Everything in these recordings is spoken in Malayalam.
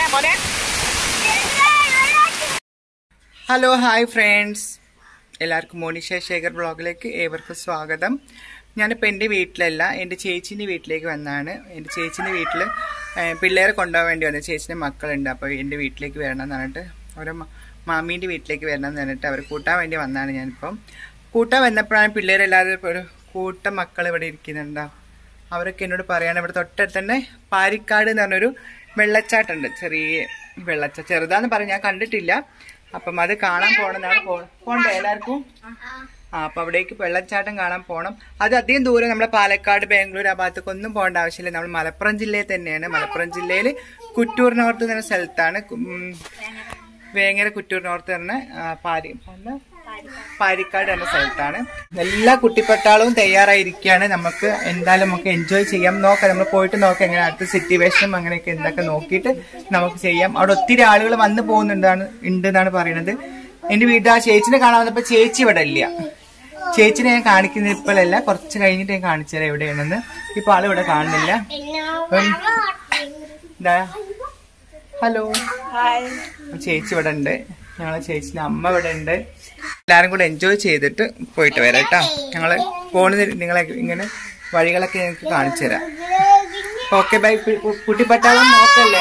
മോനെ ഹലോ ഹായ് ഫ്രണ്ട്സ് എല്ലാവർക്കും മോനിഷ ശേഖർ ബ്ലോഗിലേക്ക് ഏവർക്കും സ്വാഗതം ഞാനിപ്പോൾ എൻ്റെ വീട്ടിലല്ല എൻ്റെ ചേച്ചീൻ്റെ വീട്ടിലേക്ക് വന്നതാണ് എൻ്റെ ചേച്ചീൻ്റെ വീട്ടിൽ പിള്ളേരെ കൊണ്ടുപോകാൻ വേണ്ടി വന്നത് ചേച്ചീൻ്റെ മക്കളുണ്ട് അപ്പോൾ എൻ്റെ വീട്ടിലേക്ക് വരണം എന്ന് പറഞ്ഞിട്ട് ഓരോ മാമീൻ്റെ വീട്ടിലേക്ക് വരണം എന്ന് പറഞ്ഞിട്ട് അവർ കൂട്ടാൻ വേണ്ടി വന്നതാണ് ഞാനിപ്പം കൂട്ടാൻ വന്നപ്പോഴാണ് പിള്ളേരെല്ലാവരും ഒരു കൂട്ടം മക്കൾ ഇവിടെ ഇരിക്കുന്നുണ്ടാവും അവരൊക്കെ എന്നോട് പറയാണ് ഇവിടെ തൊട്ടടുത്ത് തന്നെ പാരിക്കാട് എന്ന് പറഞ്ഞൊരു വെള്ളച്ചാട്ടമുണ്ട് ചെറിയ വെള്ളച്ചാ ചെറുതാന്ന് പറഞ്ഞ് ഞാൻ കണ്ടിട്ടില്ല അപ്പം അത് കാണാൻ പോണെന്നാണ് പോണം പോണ്ടേ എല്ലാവർക്കും ആ അപ്പൊ അവിടേക്ക് വെള്ളച്ചാട്ടം കാണാൻ പോണം അത് അധികം ദൂരം നമ്മുടെ പാലക്കാട് ബാംഗ്ലൂർ ആ ഭാഗത്തേക്ക് ഒന്നും പോകേണ്ട ആവശ്യമില്ല നമ്മൾ മലപ്പുറം ജില്ലയിൽ തന്നെയാണ് മലപ്പുറം ജില്ലയിൽ കുറ്റൂർ നോർത്ത് എന്ന സ്ഥലത്താണ് ഉം, വേങ്ങര കുറ്റൂർ നോർത്ത് പറഞ്ഞ ആ, പാരി എന്താ? പാരിക്കാട് എന്ന സ്ഥലത്താണ് എല്ലാ കുട്ടിപ്പട്ടാളവും തയ്യാറായിരിക്കുകയാണ് നമുക്ക് എന്തായാലും നമുക്ക് എൻജോയ് ചെയ്യാം നോക്കാം നമ്മൾ പോയിട്ട് നോക്കാം എങ്ങനെ അടുത്ത സിറ്റുവേഷനും അങ്ങനെയൊക്കെ എന്തൊക്കെ നോക്കിയിട്ട് നമുക്ക് ചെയ്യാം അവിടെ ഒത്തിരി ആളുകൾ വന്നു പോകുന്നുണ്ടാണ് ഉണ്ട് എന്നാണ് പറയുന്നത് എന്റെ വീട്ടിൽ ആ ചേച്ചിനെ കാണാൻ വന്നപ്പോ ചേച്ചി ഇവിടെ ഇല്ല ചേച്ചിനെ ഞാൻ കാണിക്കുന്നത് ഇപ്പോഴല്ല കുറച്ച് കഴിഞ്ഞിട്ട് ഞാൻ കാണിച്ചുതരാം എവിടെയാണെന്ന് ഇപ്പൊ ആള് ഇവിടെ കാണുന്നില്ല അപ്പം ഇതാ ഹലോ ചേച്ചി ഇവിടെ ഉണ്ട് ഞങ്ങളെ ചേച്ചിന്റെ അമ്മ ഇവിടെ ഉണ്ട് എല്ലാരും കൂടെ എൻജോയ് ചെയ്തിട്ട് പോയിട്ട് വരാം കേട്ടോ ഞങ്ങള് ഫോണിൽ നിങ്ങളെ ഇങ്ങനെ വഴികളൊക്കെ ഞങ്ങൾക്ക് കാണിച്ചു തരാം ഓക്കെ ബൈ കുട്ടിപ്പട്ടാളം നോക്കല്ലേ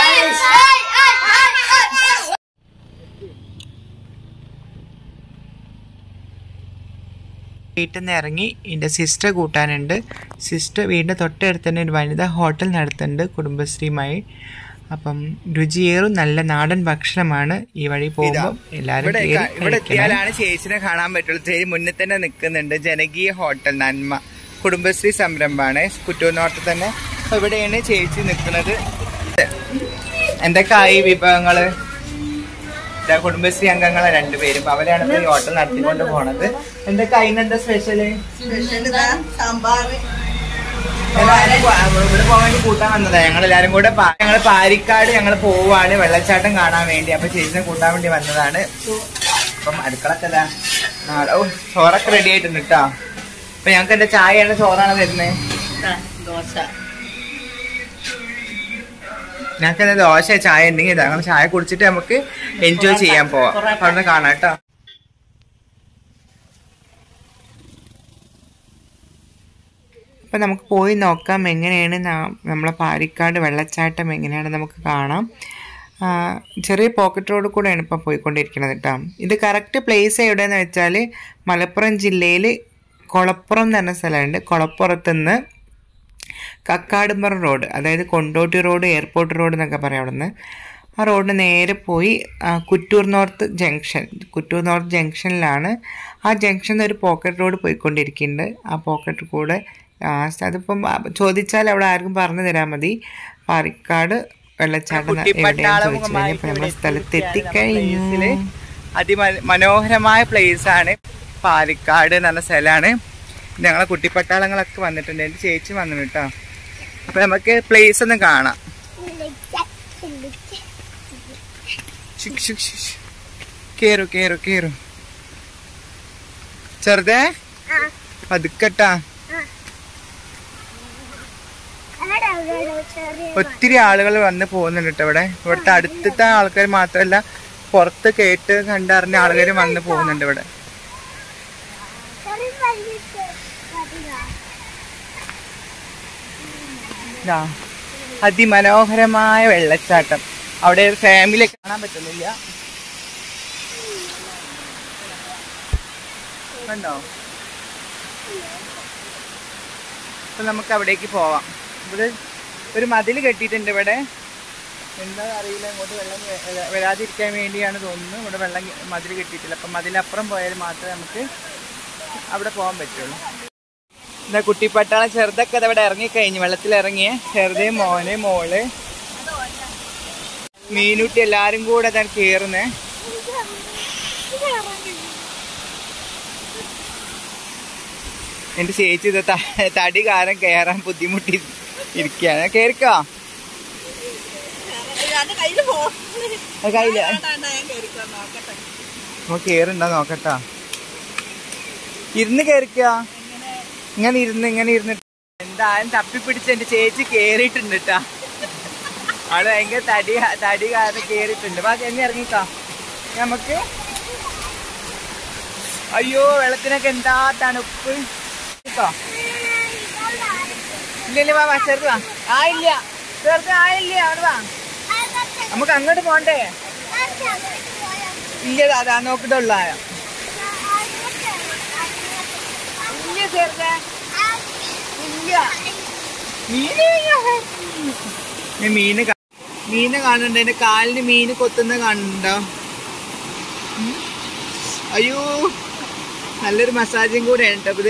വീട്ടിൽ നിന്ന് ഇറങ്ങി എൻ്റെ സിസ്റ്റർ കൂട്ടാനുണ്ട് സിസ്റ്റർ വീടിൻ്റെ തൊട്ടടുത്ത് തന്നെ ഒരു വനിതാ ഹോട്ടൽ നടത്തുന്നുണ്ട് കുടുംബശ്രീയുമായി അപ്പം രുചിയേറും നല്ല നാടൻ ഭക്ഷണമാണ് ഈ വഴി പോകുമ്പോൾ എല്ലാവരും ഇവിടെ കേറി ഇവിടെ കഴിക്കണം. എത്തിയാലാണ് ചേച്ചിനെ കാണാൻ പറ്റുള്ളൂ ചേച്ചി മുന്നിൽ തന്നെ നിൽക്കുന്നുണ്ട് ജനകീയ ഹോട്ടൽ നന്മ കുടുംബശ്രീ സംരംഭമാണ് കുറ്റൂർനോട്ടത്തിൽ തന്നെ അപ്പൊ ഇവിടെയാണ് ചേച്ചി നിൽക്കുന്നത് എന്തൊക്കെയായി വിഭവങ്ങള് ഇതാ കുടുംബശ്രീ അംഗങ്ങളെ രണ്ടുപേരും അപ്പൊ അവരാണ് ഇപ്പൊ ഈ ഹോട്ടൽ നടത്തിക്കൊണ്ട് പോണത് എന്തൊക്കെ അതിനെന്താ സ്പെഷ്യല് എല്ലാവരും പോ- ഇവിടെ പോകാൻ വേണ്ടി കൂട്ടാൻ വന്നതാ ഞങ്ങൾ എല്ലാരും കൂടെ പാ- ഞങ്ങള് പാരിക്കാട് ഞങ്ങൾ പോവാണ് വെള്ളച്ചാട്ടം കാണാൻ വേണ്ടി അപ്പൊ ചേച്ചിനെ കൂട്ടാൻ വേണ്ടി വന്നതാണ് അപ്പം അടുക്കളൊക്കെ ഇതാ നാളെ ഓ ചോറൊക്കെ റെഡി ആയിട്ടുണ്ട് കേട്ടോ അപ്പൊ ഞങ്ങൾക്ക് എന്റെ ചായയാണ് ചോറാണ് തരുന്നത് ഞങ്ങൾക്ക് എന്താ ദോശ ചായ എന്തെങ്കിലും ഇതാ ഞങ്ങൾ ചായ കുടിച്ചിട്ട് നമുക്ക് എൻജോയ് ചെയ്യാൻ പോവാം അപ്പൊ അവിടുന്ന് കാണാം കേട്ടോ അപ്പം നമുക്ക് പോയി നോക്കാം എങ്ങനെയാണ് നാ- നമ്മളെ പാരിക്കാട് വെള്ളച്ചാട്ടം എങ്ങനെയാണ് നമുക്ക് കാണാം ആ, ചെറിയ പോക്കറ്റ് റോഡ് കൂടെയാണ് ഇപ്പം പോയിക്കൊണ്ടിരിക്കുന്നത് കേട്ടോ ഇത് കറക്റ്റ് പ്ലേസ് എവിടെയെന്ന് വെച്ചാൽ മലപ്പുറം ജില്ലയിൽ കൊളപ്പുറം എന്ന് പറഞ്ഞ സ്ഥലമുണ്ട് കൊളപ്പുറത്ത് നിന്ന് കക്കാടുംപുറം റോഡ് അതായത് കൊണ്ടോട്ടി റോഡ് എയർപോർട്ട് റോഡ് എന്നൊക്കെ പറയാം അവിടെ നിന്ന് ആ റോഡിന് നേരെ പോയി ആ, Kuttoor north junction Kuttoor north ജംഗ്ഷനിലാണ് ആ ജംഗ്ഷനിൽ ഒരു പോക്കറ്റ് റോഡ് പോയിക്കൊണ്ടിരിക്കുന്നുണ്ട് ആ പോക്കറ്റ് കൂടെ ലാസ്റ്റ് അതിപ്പം ആ, ചോദിച്ചാൽ അവിടെ ആർക്കും പറഞ്ഞു തരാൻ മതി പാറിക്കാട് വെള്ളച്ചാട്ടം എവിടെയാണെന്ന് ചോദിച്ചു കഴിഞ്ഞാൽ ഇപ്പം നമ്മുടെ സ്ഥലത്ത് എത്തിക്കഴിഞ്ഞു അതിമനോഹരമായ പ്ലേസ് ആണ് പാലിക്കാട് എന്ന് പറഞ്ഞ സ്ഥലമാണ് ഞങ്ങളെ കുട്ടിപ്പട്ടാളങ്ങളൊക്കെ വന്നിട്ടുണ്ട് എൻ്റെ ചേച്ചി വന്നു കേട്ടോ അപ്പൊ നമുക്ക് പ്ലേസ് ഒന്ന് കാണാം ഷിക് ഷിക് ഷിക് ഷിക്. കേറു കേറു കേറു ചെറുതേ പതുക്കട്ടാ ഒത്തിരി ആളുകൾ വന്ന് പോകുന്നുണ്ട് കേട്ടോ ഇവിടെ ഇവിടുത്തെ അടുത്തത്തെ ആൾക്കാർ മാത്രമല്ല പുറത്ത് കേട്ട് കണ്ടറിഞ്ഞ ആളുകൾ വന്ന് പോകുന്നുണ്ട് ഇവിടെ ഇതാ, അതിമനോഹരമായ വെള്ളച്ചാട്ടം അവിടെ ഒരു ഫാമിലി കാണാൻ പറ്റുന്നില്ല കണ്ടോ അപ്പൊ നമുക്ക് അവിടേക്ക് പോവാം ഇവിടെ ഒരു മതിൽ കെട്ടിയിട്ടുണ്ട് ഇവിടെ എന്താ അറിയില്ല ഇങ്ങോട്ട് വെള്ളം വ- വരാതിരിക്കാൻ വേണ്ടിയാണ് തോന്നുന്നു ഇവിടെ വെള്ളം മതിൽ കെട്ടിയിട്ടില്ല അപ്പം മതിലപ്പുറം പോയാൽ മാത്രമേ നമുക്ക് അവിടെ പോകാൻ പറ്റുള്ളൂ എന്താ കുട്ടിപ്പട്ടാളം ചെറുതൊക്കെ അത് ഇവിടെ ഇറങ്ങിക്കഴിഞ്ഞു വെള്ളത്തിൽ ഇറങ്ങിയ ചെറുതേ മോന് മോള് മീനുട്ടി എല്ലാരും കൂടെ അതാണ് കേറുന്നേ എന്റെ ചേച്ചി ഇത് ത- തടി കാരണം കയറാൻ ബുദ്ധിമുട്ടി ഇരിക്കുകയാണ് കേറിക്കോ അത് കയ്യില്ല നമുക്ക് കേറുണ്ടോ നോക്കട്ടാ ഇരുന്ന് കേറിക്കോ ഇങ്ങനെ ഇരുന്ന് ഇങ്ങനെ ഇരുന്ന് എന്തായാലും തപ്പിപ്പിടിച്ച് എന്റെ ചേച്ചി കേറിയിട്ടുണ്ട് കേട്ടാ ആള് ഭയങ്കര തടി തടി കാരണം കേറിയിട്ടുണ്ട് ബാക്കി എന്നെ ഇറങ്ങിക്കാ നമുക്ക് അയ്യോ വെള്ളത്തിനൊക്കെ എന്താ തണുപ്പ് കേട്ടോ ഇല്ല ഇല്ല വാ വാ ചെറുത് വാ ആ ഇല്ല ചെറുത് ആ ഇല്ല അവിടെ വാ നമുക്ക് അങ്ങോട്ട് പോണ്ടേ ഇല്ല അതാ നോക്കിട്ടുള്ള ഇല്ല ചെറുത് ഇല്ല മീന് ഞാൻ മീന് കാ- മീനെ കാണുന്നുണ്ട് എന്റെ കാലിന് മീന് കൊത്തുന്ന കാണുന്നുണ്ടോ ഉം. അയ്യോ നല്ലൊരു മസാജും കൂടെ ഉണ്ട് ഇത്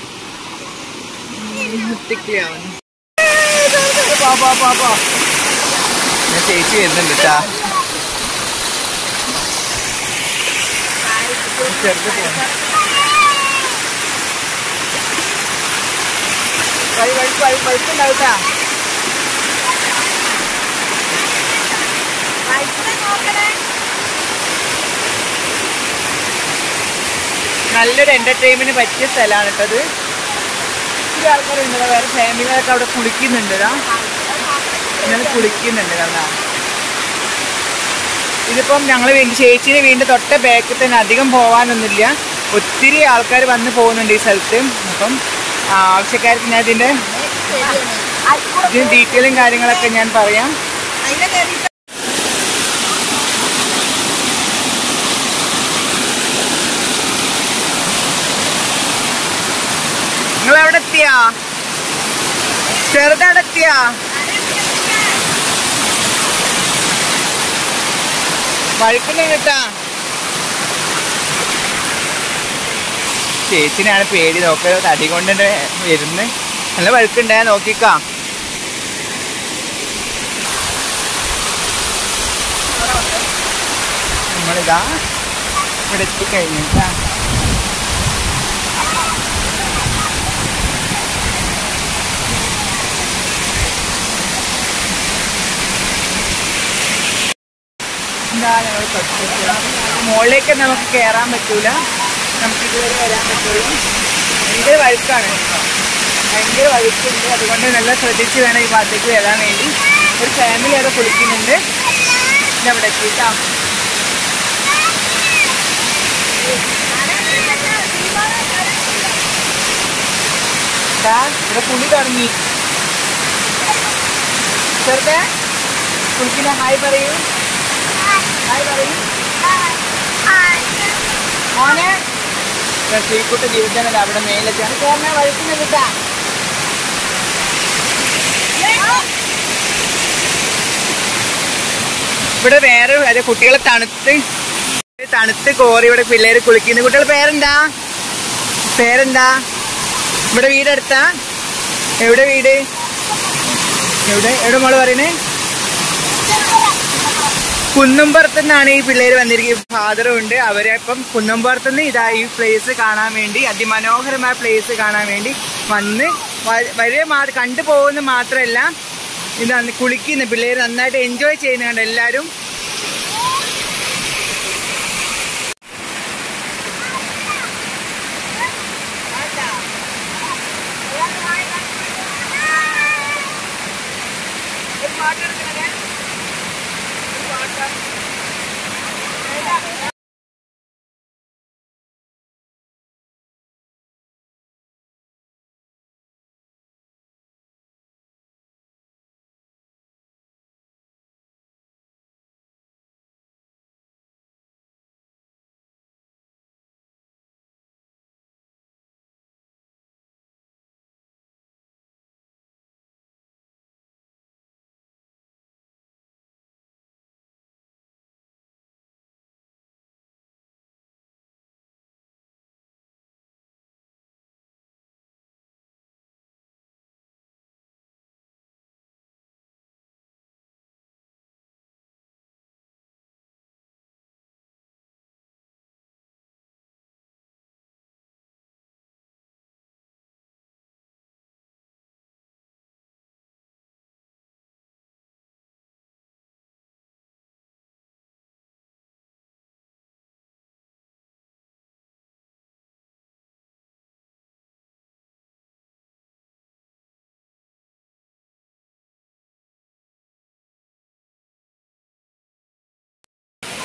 വൃത്തിക്കാവുന്നു പോ, പോ, പോ, പോ. ഞാൻ ചേച്ചി വരുന്നുണ്ട് കേട്ടാ ചെറുത് പോണം വഴി വഴി വഴി വഴുക്കുണ്ടാവൂട്ടാ നല്ലൊരു എന്റർടൈൻമെന്റ് പറ്റിയ സ്ഥലമാണ് കേട്ടത് ഒത്തിരി ആൾക്കാരുണ്ട് ദാ വേറെ ഫാമിലികളൊക്കെ അവിടെ കുളിക്കുന്നുണ്ട് ദാ. ഇങ്ങനെ കുളിക്കുന്നുണ്ട് കാരണം ഇതിപ്പം ഞങ്ങൾ ചേച്ചീനെ വീണ്ടും തൊട്ട ബാക്കിൽ തന്നെ അധികം പോകാനൊന്നുമില്ല ഒത്തിരി ആൾക്കാർ വന്ന് പോകുന്നുണ്ട് ഈ സ്ഥലത്ത് അപ്പം ആ, ആവശ്യക്കാർക്ക് ഞാൻ ഇതിന്റെ ഇതിന് ഡീറ്റെയിലും കാര്യങ്ങളൊക്കെ ഞാൻ പറയാം നിങ്ങൾ എവിടെ എത്തിയാ ചെറുതവിടെ എത്തിയാ വഴുക്കുന്നെ കേട്ടാ ചേച്ചിനാണ് പേടി നോക്കുക തടി കൊണ്ട് വരുന്ന് നല്ല വഴുക്കുണ്ടായ നോക്കിക്കാ നമ്മളിതാ ഇവിടെ എത്തിക്കഴിഞ്ഞു കേട്ടാ ഇതാ ഞങ്ങൾ തൊട്ടിട്ട് മുകളിലേക്ക് നമുക്ക് കയറാൻ പറ്റൂല നമുക്ക് ഇതുവരെ വരാൻ പറ്റുള്ളൂ ഭയങ്കര വഴുക്കാണ് ഭയങ്കര വഴുക്കുണ്ട് അതുകൊണ്ട് നല്ല ശ്രദ്ധിച്ച് വേണം ഈ ഭാഗത്തേക്ക് വരാൻ വേണ്ടി ഒരു ഫാമിലി അവിടെ കുളിക്കുന്നുണ്ട് ഇത് അവിടെ എത്തിയിട്ടാ ദാ, ഇവിടെ കുളി തുടങ്ങി ചെറുതെ കുളിക്കുന്ന ഹായ് പറയൂ ഹായ് പറയൂ മോനെ ശ്രീക്കുട്ട ജീവിച്ചാണല്ലോ അവിടെ മേലെത്തിയാണ് ചേർന്ന വഴുക്കുന്ന കിട്ടാ ഇവിടെ വേറെ അതെ കുട്ടികളെ തണുത്ത് തണുത്ത് കോറി ഇവിടെ പിള്ളേര് കുളിക്കുന്നു കുട്ടികളുടെ പേരെന്താ പേരെന്താ ഇവിടെ വീടെടുത്താ എവിടെ വീട് എവിടെ എവിടെ മോള് പറയണേ കുന്നുംപുറത്തു നിന്നാണ് ഈ പിള്ളേര് വന്നിരിക്കുന്നത് ഫാദറും ഉണ്ട് അവരെ ഇപ്പം കുന്നുംപുറത്തു നിന്ന് ഇതാ ഈ പ്ലേസ് കാണാൻ വേണ്ടി അതിമനോഹരമായ പ്ലേസ് കാണാൻ വേണ്ടി വന്ന് വ- വലിയ മാ കണ്ടു പോകുന്ന മാത്രമല്ല ഇതാണ് കുളിക്കുന്ന പിള്ളേര് നന്നായിട്ട് എൻജോയ് ചെയ്യുന്ന കണ്ട് എല്ലാവരും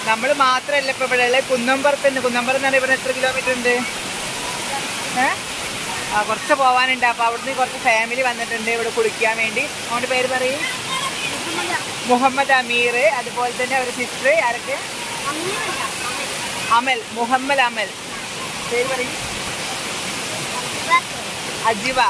നമ്മൾ മാത്രമല്ല ഇപ്പൊ ഇവിടെ ഉള്ളത് കുന്നമ്പുറത്തുണ്ട് കുന്നമ്പുറം എന്ന് പറഞ്ഞാൽ ഇവിടെ എത്ര കിലോമീറ്റർ ഉണ്ട് ഏ ആ കുറച്ച് പോവാനുണ്ട് അപ്പൊ അവിടുന്ന് കുറച്ച് ഫാമിലി വന്നിട്ടുണ്ട് ഇവിടെ കുളിക്കാൻ വേണ്ടി അവന്റെ പേര് പറയും മുഹമ്മദ് അമീർ അതുപോലെ തന്നെ അവരുടെ സിസ്റ്റർ ആരൊക്കെ അമൽ മുഹമ്മദ് അമൽ പേര് പറയും അജിബ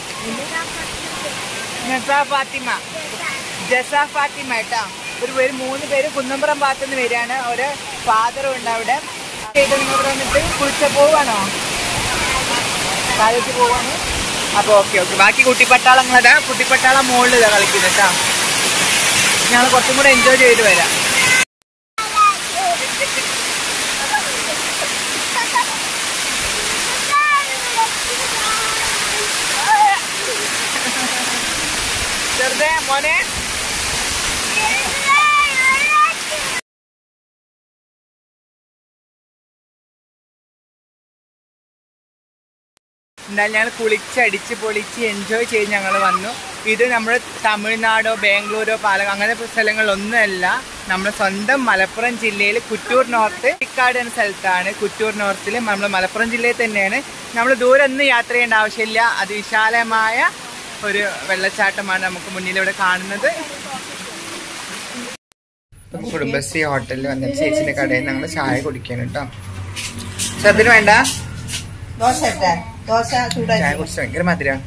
നസ ഫാത്തിമ ജസ ഫാത്തിമ കേട്ടാ ഒരു പേര് മൂന്ന് പേര് കുന്നമ്പുറം ഭാഗത്ത് നിന്ന് വരികയാണ് ഒരു ഫാദറും ഉണ്ട് അവിടെ ചെയ്ത് നിങ്ങൾ ഇവിടെ വന്നിട്ട് കുളിച്ച പോവാണോ താഴേക്ക് പോവാണ് അപ്പൊ ഓക്കെ ഓക്കെ ബാക്കി കുട്ടിപ്പട്ടാളങ്ങളതാ കുട്ടിപ്പട്ടാളം മുകളിൽ ഇതാ കളിക്കുന്നത് കേട്ടാ ഞങ്ങൾ കുറച്ചും കൂടെ എൻജോയ് ചെയ്ത് വരാം ചെറുതെ മോനെ എന്നാൽ ഞങ്ങൾ കുളിച്ച് അടിച്ച് പൊളിച്ച് എൻജോയ് ചെയ്ത് ഞങ്ങൾ വന്നു ഇത് നമ്മൾ തമിഴ്നാടോ ബാംഗ്ലൂരോ പാലക്കാട് അങ്ങനത്തെ സ്ഥലങ്ങളിലൊന്നുമല്ല നമ്മുടെ സ്വന്തം മലപ്പുറം ജില്ലയിൽ കുറ്റൂർ നോർത്ത് കുട്ടിക്കാട് എന്ന സ്ഥലത്താണ് കുറ്റൂർ നോർത്തിൽ നമ്മൾ മലപ്പുറം ജില്ലയിൽ തന്നെയാണ് നമ്മൾ ദൂരെ ഒന്നും യാത്ര ചെയ്യേണ്ട ആവശ്യമില്ല അതിവിശാലമായ ഒരു വെള്ളച്ചാട്ടമാണ് നമുക്ക് മുന്നിൽ ഇവിടെ കാണുന്നത് കുടുംബശ്രീ ഹോട്ടലിൽ വന്നിട്ട് ചേച്ചിന്റെ കടയിൽ ഞങ്ങൾ ചായ കുടിക്കാൻ കേട്ടോ ചെറുതിന് വേണ്ട ദോശ ഇട്ടാ ദോശ ചൂടാക്കി ചായ കുടിച്ച് ഭയങ്കര മധുരം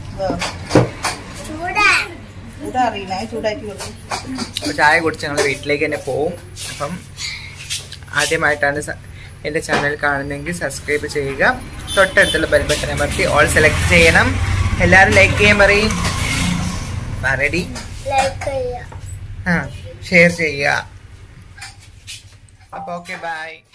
ചൂടാ അറിയില്ല ചൂടാക്കി കൊടുക്കും അപ്പൊ ചായ കുടിച്ച് ഞങ്ങൾ വീട്ടിലേക്ക് തന്നെ പോവും അപ്പം ആദ്യമായിട്ടാണ് സ- എൻ്റെ ചാനൽ കാണുന്നതെങ്കിൽ സബ്സ്ക്രൈബ് ചെയ്യുക തൊട്ടടുത്തുള്ള ബെൽ ബട്ടൺ അമർത്തി ഓൾ സെലക്ട് ചെയ്യണം എല്ലാവരും ലൈക്ക് ചെയ്യാൻ പറയും റെഡി ആ ഷെയർ ചെയ്യുക അപ്പോൾ ഓക്കെ ബൈ